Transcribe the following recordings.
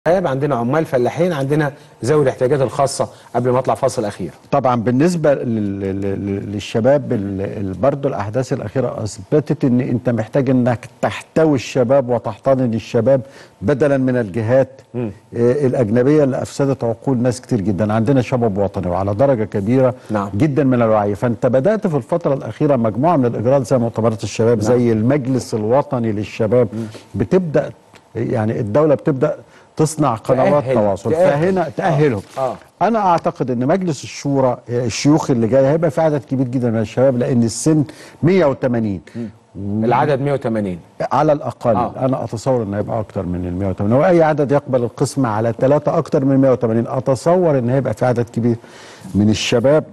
عندنا عمال فلاحين عندنا ذوي الاحتياجات الخاصه قبل ما اطلع فاصل اخير طبعا بالنسبه لل- لل- للشباب ال- ال- برضه الاحداث الاخيره اثبتت ان انت محتاج انك تحتوي الشباب وتحتضن الشباب بدلا من الجهات آه، الاجنبيه اللي افسدت عقول ناس كتير جدا عندنا شباب وطني وعلى درجه كبيره نعم. جدا من الوعي فانت بدات في الفتره الاخيره مجموعه من الاجراءات زي مؤتمرات الشباب نعم. زي المجلس الوطني للشباب بتبدا يعني الدوله بتبدا تصنع قنوات تأهل- تواصل تأهل. فهنا تاهلهم آه. انا اعتقد ان مجلس الشورى الشيوخ اللي جاي هيبقى في عدد كبير جدا من الشباب لان السن 180 العدد 180 على الاقل آه. آه. انا اتصور ان هيبقى اكتر من ال 180 واي عدد يقبل القسمه على ثلاثه اكتر من 180 اتصور ان هيبقى في عدد كبير من الشباب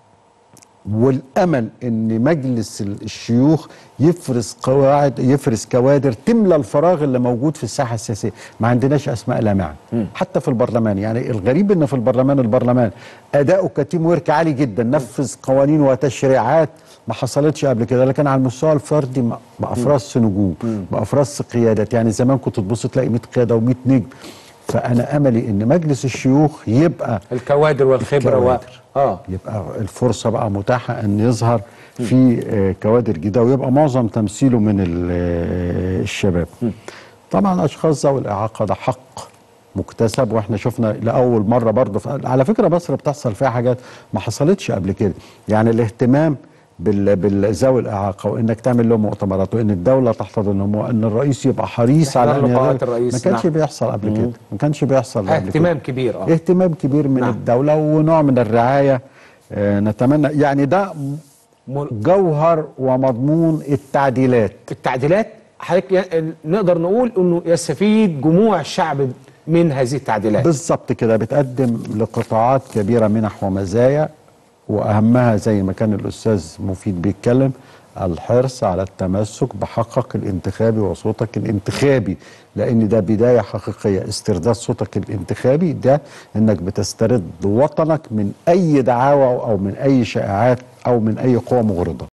والامل ان مجلس الشيوخ يفرز قواعد يفرز كوادر تملى الفراغ اللي موجود في الساحه السياسيه ما عندناش اسماء لامعه حتى في البرلمان يعني الغريب ان في البرلمان البرلمان اداؤه كتيم ورك عالي جدا نفذ قوانين وتشريعات ما حصلتش قبل كده لكن على المستوى الفردي ما- بافرز نجوم بافرز قيادات يعني زمان كنت تبص تلاقي 100 قياده و100 نجم فانا املي ان مجلس الشيوخ يبقى الكوادر والخبره و... الكوادر. اه يبقى الفرصة بقى متاحة أن يظهر في آه، كوادر جديدة ويبقى معظم تمثيله من ال- آه، الشباب طبعا أشخاص ذوي الإعاقة ده حق مكتسب واحنا شفنا لاول مره برضه ف- على فكره مصر بتحصل فيها حاجات ما حصلتش قبل كده يعني الاهتمام بال- بالذوي الاعاقه وانك تعمل لهم مؤتمرات وان الدوله تحتضنهم وان الرئيس يبقى حريص على إحضار ان لقاءات يغير- الرئيس، ما كانش نعم. بيحصل قبل كده ما كانش بيحصل قبل كده اهتمام كبير اه اهتمام كبير من نعم. نعم. الدولة ونوع من الرعاية آه، نتمنى يعني ده مل- جوهر ومضمون التعديلات التعديلات حضرتك ي- نقدر نقول انه يستفيد جموع الشعب من هذه التعديلات بالظبط كده بتقدم لقطاعات كبيرة منح ومزايا وأهمها زي ما كان الأستاذ مفيد بيتكلم الحرص على التمسك بحقك الانتخابي وصوتك الانتخابي لأن ده بداية حقيقية استرداد صوتك الانتخابي ده إنك بتسترد وطنك من أي دعاوى أو من أي شائعات أو من أي قوى مغرضة